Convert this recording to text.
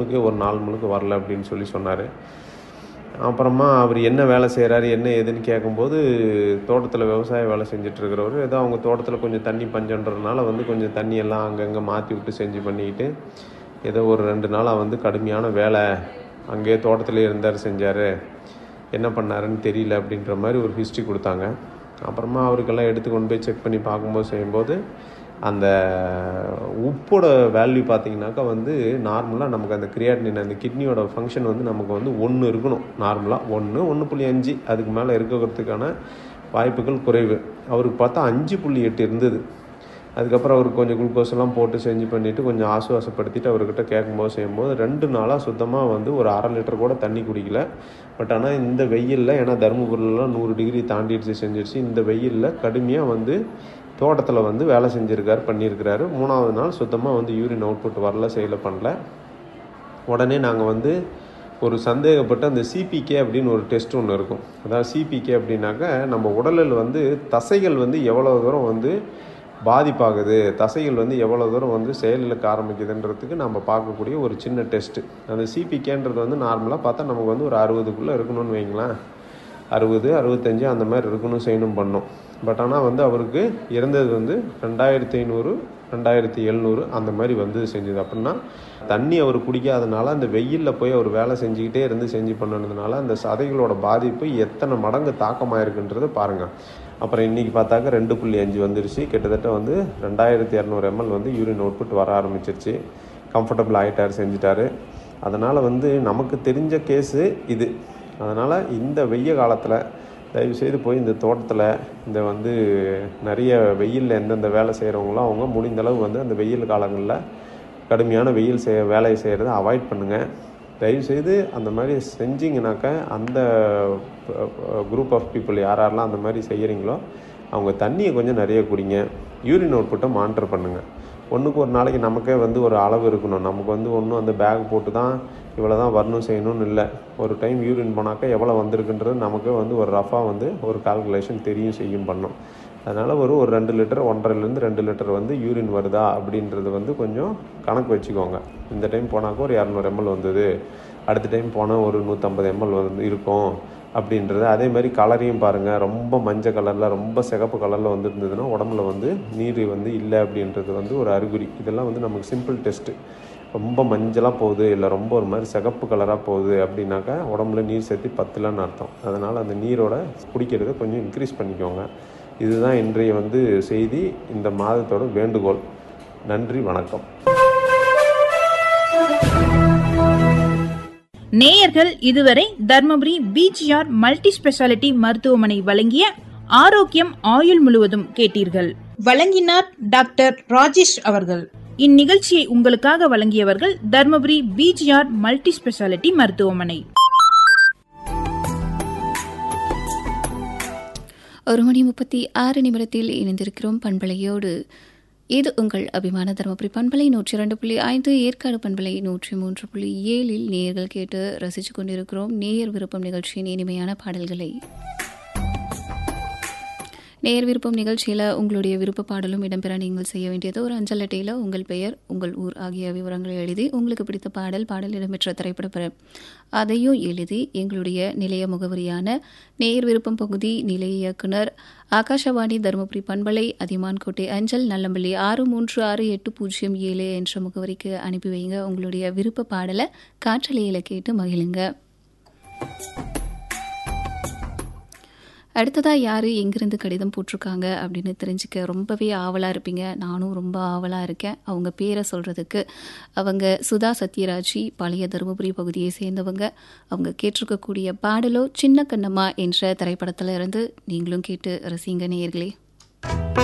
முழுக்க ஒரு நாள் முழுக்க வரல அப்படின்னு சொல்லி சொன்னார் அப்புறமா அவர் என்ன வேலை செய்கிறாரு என்ன ஏதுன்னு கேட்கும்போது தோட்டத்தில் விவசாய வேலை செஞ்சுட்டு இருக்கிறவர் ஏதோ அவங்க தோட்டத்தில் கொஞ்சம் தண்ணி பஞ்சன்றதுனால வந்து கொஞ்சம் தண்ணி எல்லாம் அங்கங்கே மாற்றி விட்டு செஞ்சு பண்ணிக்கிட்டு ஏதோ ஒரு ரெண்டு நாளாக வந்து கடுமையான வேலை அங்கேயே தோட்டத்திலே இருந்தார் செஞ்சார் என்ன பண்ணாருன்னு தெரியல அப்படின்ற மாதிரி ஒரு ஹிஸ்ட்ரி கொடுத்தாங்க அப்புறமா அவருக்கெல்லாம் எடுத்து கொண்டு போய் செக் பண்ணி பார்க்கும்போது செய்யும்போது அந்த உப்போட வேல்யூ பார்த்தீங்கன்னாக்கா வந்து நார்மலாக நமக்கு அந்த கிரியாட்டினின் அந்த கிட்னியோட ஃபங்க்ஷன் வந்து நமக்கு வந்து ஒன்று இருக்கணும் நார்மலாக ஒன்று ஒன்று புள்ளி அஞ்சு அதுக்கு மேலே இருக்கிறதுக்கான வாய்ப்புகள் குறைவு அவருக்கு பார்த்தா அஞ்சு புள்ளி எட்டு இருந்தது அதுக்கப்புறம் அவருக்கு கொஞ்சம் குளுக்கோஸ் எல்லாம் போட்டு செஞ்சு பண்ணிவிட்டு கொஞ்சம் ஆசுவாசப்படுத்திட்டு அவர்கிட்ட கேட்கும்போது செய்யும்போது ரெண்டு நாளாக சுத்தமாக வந்து ஒரு அரை லிட்டர் கூட தண்ணி குடிக்கல பட் ஆனால் இந்த வெயிலில் ஏன்னா தருமபுரியிலலாம் நூறு டிகிரி தாண்டிடுச்சு செஞ்சிருச்சு இந்த வெயிலில் கடுமையாக வந்து தோட்டத்தில் வந்து வேலை செஞ்சுருக்காரு பண்ணியிருக்கிறாரு மூணாவது நாள் சுத்தமாக வந்து யூரின் அவுட்புட் வரல செய்யலை பண்ணல உடனே நாங்கள் வந்து ஒரு சந்தேகப்பட்டு அந்த சிபிகே அப்படின்னு ஒரு டெஸ்ட் ஒன்று இருக்கும் அதாவது சிபிகே அப்படின்னாக்கா நம்ம உடலில் வந்து தசைகள் வந்து எவ்வளோ தூரம் வந்து பாதிப்பாகுது தசைகள் வந்து எவ்வளோ தூரம் வந்து செயலிழக்க ஆரம்பிக்குதுன்றதுக்கு நம்ம பார்க்கக்கூடிய ஒரு சின்ன டெஸ்ட்டு அந்த சிபிகேன்றது வந்து நார்மலாக பார்த்தா நமக்கு வந்து ஒரு அறுபதுக்குள்ளே இருக்கணும்னு வைங்களேன் அறுபது அறுபத்தஞ்சு அந்த மாதிரி இருக்கணும் செய்யணும் பண்ணோம் பட் ஆனால் வந்து அவருக்கு இறந்தது வந்து ரெண்டாயிரத்தி ஐநூறு ரெண்டாயிரத்தி எழுநூறு அந்த மாதிரி வந்து செஞ்சது அப்படின்னா தண்ணி அவர் குடிக்காதனால அந்த வெயிலில் போய் அவர் வேலை செஞ்சுக்கிட்டே இருந்து செஞ்சு பண்ணதுனால அந்த சதைகளோட பாதிப்பு எத்தனை மடங்கு தாக்கமாயிருக்குன்றதை பாருங்கள் அப்புறம் இன்றைக்கி பார்த்தாக்க ரெண்டு புள்ளி அஞ்சு வந்துருச்சு கிட்டத்தட்ட வந்து ரெண்டாயிரத்தி இரநூறு எம்எல் வந்து யூரின் அவுட்புட் வர ஆரம்பிச்சிருச்சு கம்ஃபர்டபுள் ஆகிட்டார் செஞ்சுட்டாரு அதனால் வந்து நமக்கு தெரிஞ்ச கேஸு இது அதனால் இந்த வெய்ய காலத்தில் தயவுசெய்து போய் இந்த தோட்டத்தில் இந்த வந்து நிறைய வெயிலில் எந்தெந்த வேலை செய்கிறவங்களோ அவங்க முடிந்த அளவு வந்து அந்த வெயில் காலங்களில் கடுமையான வெயில் செய்ய வேலையை செய்கிறத அவாய்ட் பண்ணுங்கள் தயவுசெய்து அந்த மாதிரி செஞ்சிங்கனாக்கா அந்த குரூப் ஆஃப் பீப்புள் யார் யாரெல்லாம் அந்த மாதிரி செய்கிறீங்களோ அவங்க தண்ணியை கொஞ்சம் நிறைய குடிங்க யூரின் அவுட்புட்டை மானிட்டர் பண்ணுங்கள் ஒன்றுக்கு ஒரு நாளைக்கு நமக்கே வந்து ஒரு அளவு இருக்கணும் நமக்கு வந்து ஒன்றும் அந்த பேக் போட்டு தான் இவ்வளோ தான் வரணும் செய்யணும்னு இல்லை ஒரு டைம் யூரின் போனாக்கா எவ்வளோ வந்திருக்குன்றது நமக்கே வந்து ஒரு ரஃபாக வந்து ஒரு கால்குலேஷன் தெரியும் செய்யும் பண்ணோம் அதனால் ஒரு ஒரு ரெண்டு லிட்டர் ஒன்றரைலேருந்து ரெண்டு லிட்டர் வந்து யூரின் வருதா அப்படின்றது வந்து கொஞ்சம் கணக்கு வச்சுக்கோங்க இந்த டைம் போனாக்கா ஒரு இரநூறு எம்எல் வந்தது அடுத்த டைம் போனால் ஒரு நூற்றம்பது எம்எல் வந்து இருக்கும் அப்படின்றது அதே மாதிரி கலரையும் பாருங்கள் ரொம்ப மஞ்சள் கலரில் ரொம்ப சிகப்பு கலரில் வந்துருந்ததுன்னா உடம்புல வந்து நீர் வந்து இல்லை அப்படின்றது வந்து ஒரு அறிகுறி இதெல்லாம் வந்து நமக்கு சிம்பிள் டெஸ்ட்டு ரொம்ப மஞ்சளாக போகுது இல்லை ரொம்ப ஒரு மாதிரி சிகப்பு கலராக போகுது அப்படின்னாக்கா உடம்புல நீர் சேர்த்து பத்தலன்னு அர்த்தம் அதனால் அந்த நீரோட குடிக்கிறத கொஞ்சம் இன்க்ரீஸ் பண்ணிக்கோங்க இதுதான் இன்றைய வந்து செய்தி இந்த மாதத்தோட வேண்டுகோள் நன்றி வணக்கம் நேயர்கள் இதுவரை தர்மபுரி பிஜிஆர் மல்டி ஸ்பெஷாலிட்டி மருத்துவமனை வழங்கிய ஆரோக்கியம் ஆயுள் முழுவதும் கேட்டீர்கள் வழங்கினார் டாக்டர் ராஜேஷ் அவர்கள் இந்நிகழ்ச்சியை உங்களுக்காக வழங்கியவர்கள் தர்மபுரி பிஜிஆர் மல்டி ஸ்பெஷாலிட்டி மருத்துவமனை ஒரு மணி முப்பத்தி ஆறு நிமிடத்தில் இணைந்திருக்கிறோம் பண்பலையோடு இது உங்கள் அபிமான தருமபுரி பண்பலை நூற்றி இரண்டு புள்ளி ஐந்து ஏற்காடு பண்பலை நூற்றி மூன்று புள்ளி ஏழில் நேயர்கள் கேட்டு ரசித்து கொண்டிருக்கிறோம் நேயர் விருப்பம் நிகழ்ச்சியின் இனிமையான பாடல்களை நேயர் விருப்பம் நிகழ்ச்சியில் உங்களுடைய விருப்ப பாடலும் இடம்பெற நீங்கள் செய்ய வேண்டியது ஒரு அஞ்சல் அட்டையில் உங்கள் பெயர் உங்கள் ஊர் ஆகிய விவரங்களை எழுதி உங்களுக்கு பிடித்த பாடல் பாடல் இடம்பெற்ற திரைப்பட பெற அதையும் எழுதி எங்களுடைய நிலைய முகவரியான நேயர் விருப்பம் பகுதி நிலைய இயக்குனர் ஆகாஷவாணி தருமபுரி பண்பலை அதிமான்கோட்டை அஞ்சல் நல்லம்பள்ளி ஆறு மூன்று ஆறு எட்டு பூஜ்ஜியம் ஏழு என்ற முகவரிக்கு அனுப்பி வைங்க உங்களுடைய விருப்ப பாடலை காற்றலையில் கேட்டு மகிழுங்க அடுத்ததாக யார் எங்கிருந்து கடிதம் போட்டிருக்காங்க அப்படின்னு தெரிஞ்சுக்க ரொம்பவே ஆவலாக இருப்பீங்க நானும் ரொம்ப ஆவலாக இருக்கேன் அவங்க பேரை சொல்கிறதுக்கு அவங்க சுதா சத்யராஜி பழைய தருமபுரி பகுதியை சேர்ந்தவங்க அவங்க கேட்டிருக்கக்கூடிய பாடலோ சின்ன கண்ணம்மா என்ற திரைப்படத்தில் இருந்து நீங்களும் கேட்டு ரசிங்க நேயர்களே